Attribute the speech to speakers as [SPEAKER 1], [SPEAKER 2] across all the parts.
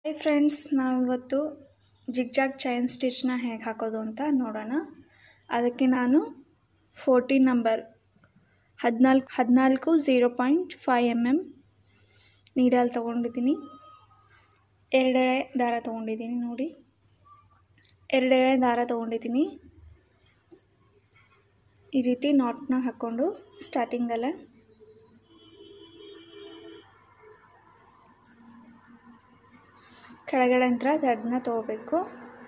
[SPEAKER 1] high friends ನಾವಿವತ್ತು zigzag chain ಸ್ಟಿಚ್ನ ಹೇಗೆ ಹಾಕೋದು ಅಂತ ನೋಡೋಣ ಅದಕ್ಕೆ ನಾನು ಫೋರ್ಟೀನ್ ನಂಬರ್ ಹದಿನಾಲ್ಕು ಹದಿನಾಲ್ಕು zero point five M M needle ತೊಗೊಂಡಿದ್ದೀನಿ ಎರಡೆಳೆ ದಾರ ತೊಗೊಂಡಿದ್ದೀನಿ ನೋಡಿ ಎರಡೆಳೆ ದಾರ ತೊಗೊಂಡಿದ್ದೀನಿ ಈ ರೀತಿ ನಾಟ್ನ ಹಾಕ್ಕೊಂಡು ಸ್ಟಾರ್ಟಿಂಗಲ್ಲೇ ಕೆಳಗಡೆ ಹತ್ರ ಥ್ರೆಡ್ನ ತೊಗೋಬೇಕು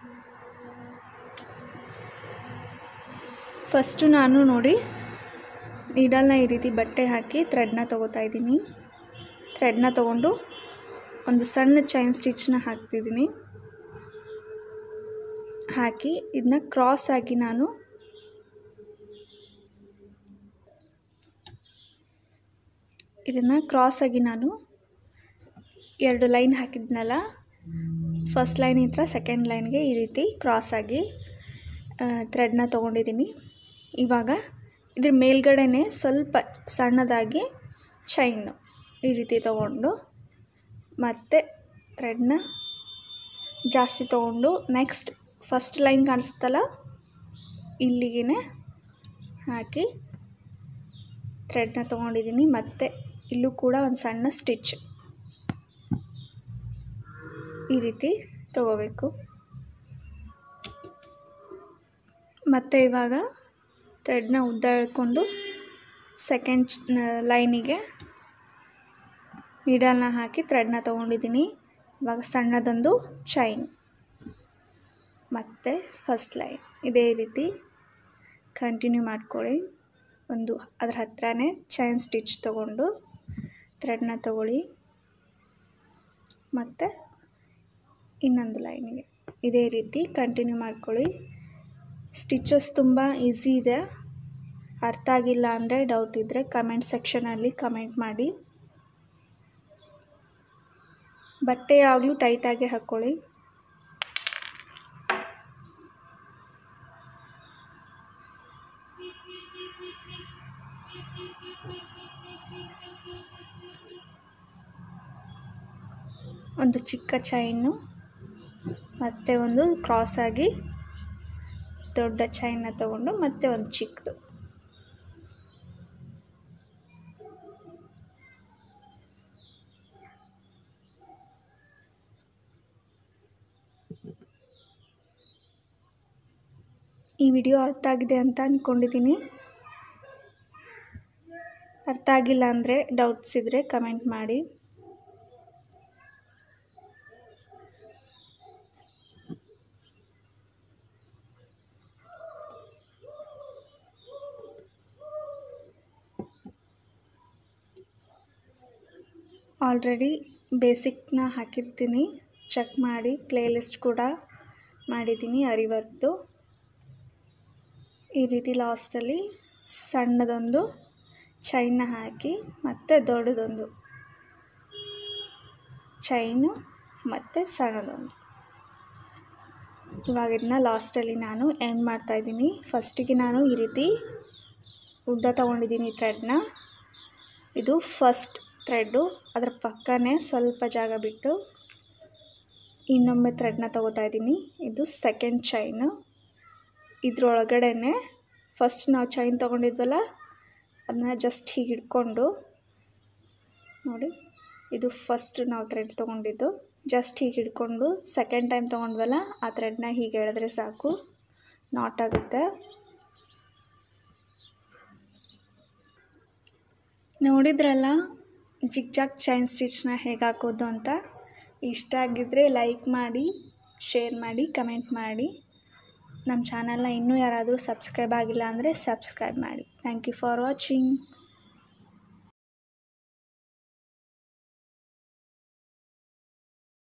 [SPEAKER 1] ಫಸ್ಟು ನಾನು ನೋಡಿ ನೀಡಲ್ನ ಈ ರೀತಿ ಬಟ್ಟೆ ಹಾಕಿ ಥ್ರೆಡ್ನ ತೊಗೋತಾ ಇದ್ದೀನಿ ಥ್ರೆಡ್ನ ತೊಗೊಂಡು ಒಂದು ಸಣ್ಣ ಚೈನ್ ಸ್ಟಿಚ್ನ ಹಾಕ್ತಿದ್ದೀನಿ ಹಾಕಿ ಇದನ್ನ ಕ್ರಾಸ್ ಆಗಿ ನಾನು ಇದನ್ನು ಕ್ರಾಸ್ ಆಗಿ ನಾನು ಎರಡು ಲೈನ್ ಹಾಕಿದ್ನಲ್ಲ ಫಸ್ಟ್ ಲೈನ್ ಹತ್ರ ಸೆಕೆಂಡ್ ಲೈನ್ಗೆ ಈ ರೀತಿ ಕ್ರಾಸ್ ಆಗಿ ಥ್ರೆಡ್ನ ತೊಗೊಂಡಿದ್ದೀನಿ ಇವಾಗ ಇದ್ರ ಮೇಲ್ಗಡೆನೇ ಸ್ವಲ್ಪ ಸಣ್ಣದಾಗಿ ಚೈನು ಈ ರೀತಿ ತೊಗೊಂಡು ಮತ್ತೆ ಥ್ರೆಡ್ನ ಜಾಸ್ತಿ ತೊಗೊಂಡು ನೆಕ್ಸ್ಟ್ ಫಸ್ಟ್ ಲೈನ್ ಕಾಣಿಸುತ್ತಲ್ಲ ಇಲ್ಲಿಗೆ ಹಾಕಿ ಥ್ರೆಡ್ನ ತೊಗೊಂಡಿದ್ದೀನಿ ಮತ್ತು ಇಲ್ಲೂ ಕೂಡ ಒಂದು ಸಣ್ಣ ಸ್ಟಿಚ್ ಈ ರೀತಿ ತಗೋಬೇಕು ಮತ್ತು ಇವಾಗ ಥ್ರೆಡ್ನ ಉದ್ದ ಎಳ್ಕೊಂಡು ಸೆಕೆಂಡ್ ಲೈನಿಗೆ ನೀಡಲ್ನ ಹಾಕಿ ಥ್ರೆಡ್ನ ತೊಗೊಂಡಿದ್ದೀನಿ ಇವಾಗ ಸಣ್ಣದೊಂದು ಚೈನ್ ಮತ್ತು ಫಸ್ಟ್ ಲೈನ್ ಇದೇ ರೀತಿ ಕಂಟಿನ್ಯೂ ಮಾಡ್ಕೊಳ್ಳಿ ಒಂದು ಅದ್ರ ಹತ್ರನೇ ಚೈನ್ ಸ್ಟಿಚ್ ತೊಗೊಂಡು ಥ್ರೆಡ್ನ ತಗೊಳ್ಳಿ ಮತ್ತು ಇನ್ನೊಂದು ಲೈನಿಗೆ ಇದೇ ರೀತಿ ಕಂಟಿನ್ಯೂ ಮಾಡ್ಕೊಳ್ಳಿ ಸ್ಟಿಚಸ್ ತುಂಬ ಈಸಿ ಇದೆ ಅರ್ಥ ಆಗಿಲ್ಲ ಅಂದರೆ ಡೌಟ್ ಇದ್ದರೆ ಕಮೆಂಟ್ ಸೆಕ್ಷನಲ್ಲಿ ಕಮೆಂಟ್ ಮಾಡಿ ಬಟ್ಟೆ ಯಾವಾಗಲೂ ಟೈಟಾಗಿ ಹಾಕ್ಕೊಳ್ಳಿ ಒಂದು ಚಿಕ್ಕ ಚೈನು ಮತ್ತು ಒಂದು ಕ್ರಾಸ್ ಆಗಿ ದೊಡ್ಡ ಚೈನ್ನ ತಗೊಂಡು ಮತ್ತೆ ಒಂದು ಚಿಕ್ಕದು ಈ ವಿಡಿಯೋ ಅರ್ಥ ಆಗಿದೆ ಅಂತ ಅಂದ್ಕೊಂಡಿದ್ದೀನಿ ಅರ್ಥ ಆಗಿಲ್ಲ ಅಂದರೆ ಡೌಟ್ಸ್ ಇದ್ದರೆ ಕಮೆಂಟ್ ಮಾಡಿ ಆಲ್ರೆಡಿ ಬೇಸಿಕ್ನ ಹಾಕಿರ್ತೀನಿ ಚೆಕ್ ಮಾಡಿ ಪ್ಲೇಲಿಸ್ಟ್ ಕೂಡ ಮಾಡಿದ್ದೀನಿ ಅರಿವರ್ದು ಈ ರೀತಿ ಲಾಸ್ಟಲ್ಲಿ ಸಣ್ಣದೊಂದು ಚೈನ್ನ ಹಾಕಿ ಮತ್ತು ದೊಡ್ಡದೊಂದು ಚೈನು ಮತ್ತು ಸಣ್ಣದೊಂದು ಇವಾಗ ಇದನ್ನ ಲಾಸ್ಟಲ್ಲಿ ನಾನು ಎಂಡ್ ಮಾಡ್ತಾಯಿದ್ದೀನಿ ಫಸ್ಟಿಗೆ ನಾನು ಈ ರೀತಿ ಉದ್ದ ತೊಗೊಂಡಿದ್ದೀನಿ ಥ್ರೆಡ್ನ ಇದು ಫಸ್ಟ್ ಥ್ರೆಡ್ಡು ಅದರ ಪಕ್ಕನೇ ಸ್ವಲ್ಪ ಜಾಗ ಬಿಟ್ಟು ಇನ್ನೊಮ್ಮೆ ಥ್ರೆಡ್ನ ತೊಗೋತಾ ಇದ್ದೀನಿ ಇದು ಸೆಕೆಂಡ್ ಚೈನು ಇದ್ರೊಳಗಡೆ ಫಸ್ಟ್ ನಾವು ಚೈನ್ ತೊಗೊಂಡಿದ್ವಲ್ಲ ಅದನ್ನ ಜಸ್ಟ್ ಹೀಗೆ ಹಿಡ್ಕೊಂಡು ನೋಡಿ ಇದು ಫಸ್ಟ್ ನಾವು ಥ್ರೆಡ್ ತೊಗೊಂಡಿದ್ದು ಜಸ್ಟ್ ಹೀಗೆ ಹಿಡ್ಕೊಂಡು ಸೆಕೆಂಡ್ ಟೈಮ್ ತೊಗೊಂಡ್ವಲ್ಲ ಆ ಥ್ರೆಡ್ನ ಹೀಗೆ ಎಳೆದ್ರೆ ಸಾಕು ನಾಟ್ ಆಗುತ್ತೆ ನೋಡಿದ್ರಲ್ಲ ಜಿಗ್ ಜಾಗ್ ಚೈನ್ ಸ್ಟಿಚ್ನ ಹೇಗೆ ಹಾಕೋದು ಅಂತ ಇಷ್ಟ ಆಗಿದ್ದರೆ ಲೈಕ್ ಮಾಡಿ ಶೇರ್ ಮಾಡಿ ಕಮೆಂಟ್ ಮಾಡಿ ನಮ್ಮ ಚಾನಲ್ನ ಇನ್ನೂ ಯಾರಾದರೂ ಸಬ್ಸ್ಕ್ರೈಬ್ ಆಗಿಲ್ಲ ಅಂದರೆ ಸಬ್ಸ್ಕ್ರೈಬ್ ಮಾಡಿ ಥ್ಯಾಂಕ್ ಯು ಫಾರ್ ವಾಚಿಂಗ್